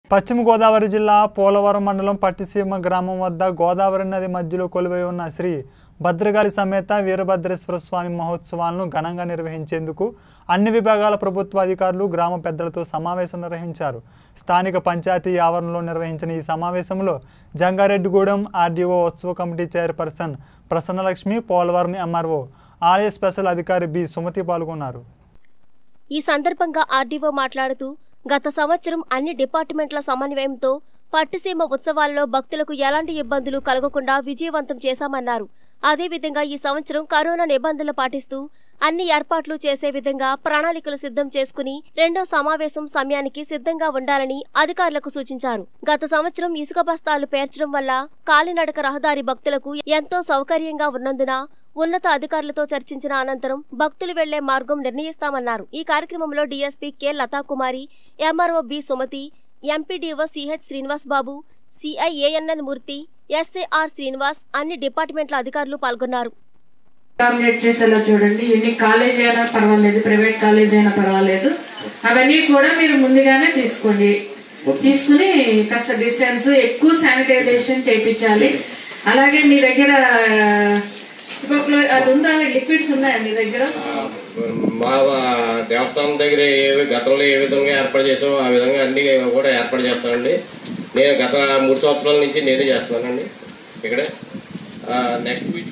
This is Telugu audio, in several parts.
పశ్చిమ గోదావరి జిల్లా పోలవరం మండలం పట్టిసీమ గ్రామం వద్ద గోదావరి నది మధ్యలో కొలువై ఉన్న శ్రీ భద్రకాళి సమేత వీరభద్రేశ్వర స్వామి మహోత్సవాలను ఘనంగా నిర్వహించేందుకు అన్ని విభాగాల ప్రభుత్వ అధికారులు గ్రామ పెద్దలతో సమావేశం నిర్వహించారు స్థానిక పంచాయతీ ఆవరణలో నిర్వహించిన ఈ సమావేశంలో జంగారెడ్డిగూడెం ఆర్డీఓ ఉత్సవ committee chairperson Prasannalakshmi Polavaram MRO ఆలయ స్పెషల్ అధికారి బి సుమతి పాల్గొన్నారు ఈ సందర్భంగా ఆర్డీఓ మాట్లాడుతూ గత సంవత్సరం అన్ని డిపార్ట్మెంట్ల సమన్వయంతో పట్టిసీమ ఉత్సవాలలో భక్తులకు ఎలాంటి ఇబ్బందులు కలగకుండా విజయవంతం చేశామన్నారు అదేవిధంగా ఈ సంవత్సరం కరోనా నిబంధనలు పాటిస్తూ అన్ని ఏర్పాట్లు చేసే విధంగా ప్రణాళికలు సిద్ధం చేసుకుని రెండో సమావేశం సమయానికి సిద్ధంగా ఉండాలని అధికారులకు సూచించారు గత సంవత్సరం ఇసుక బస్తాలు పేర్చడం వల్ల కాలినడక రహదారి భక్తులకు ఎంతో సౌకర్యంగా ఉన్నందున ఉన్నత అధికారులతో చర్చించిన అనంతరం భక్తులు వెళ్లే మార్గం నిర్ణయిస్తామన్నారు ఈ కార్యక్రమంలో DSP K Lathakumari MRO B Sumathi MPDO CH Srinivas Babu CI A N N Murthy SAR Srinivas అన్ని డిపార్ట్మెంట్ల అధికారులు పాల్గొన్నారు డామినేట్ చేసేలా చూడండి ఎన్ని కాలేజ్ అయినా పర్వాలేదు ప్రైవేట్ కాలేజ్ అయినా పర్వాలేదు అవన్నీ కూడా మీరు ముందుగానే తీసుకోండి తీసుకుని కాస్త డిస్టెన్స్ ఎక్కువ శానిటైజేషన్ చేయించాలి అలాగే మీ దగ్గర ఇంకొకరు అది ఉందా లిక్విడ్స్ ఉన్నాయా మీ దగ్గర మా దేవస్థానం దగ్గర ఏ గతంలో ఏ విధంగా ఏర్పాటు చేసామో ఆ విధంగా అన్ని కూడా ఏర్పాటు చేస్తానండి నేను గత మూడు సంవత్సరాల నుంచి నేనే చేస్తున్నానండి ఇక్కడే నెక్స్ట్ వీక్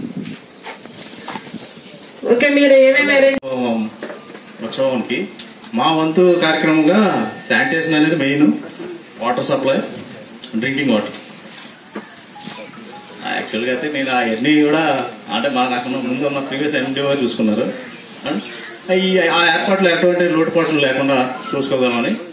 ఓకే మీరు ఏమేమి arrange ఉత్సవానికి మా వంతు కార్యక్రమంగా శానిటేషన్ అనేది main water supply drinking water యాక్చువల్గా అయితే నేను అవన్నీ కూడా అంటే మాకు అసలు ముందు ఉన్న ప్రీవియస్ ఎండిఓ చూసుకున్నారు ఈ ఆ ఏర్పాట్లు ఎటువంటి లోటుపాట్లు లేకుండా చూసుకోగలమని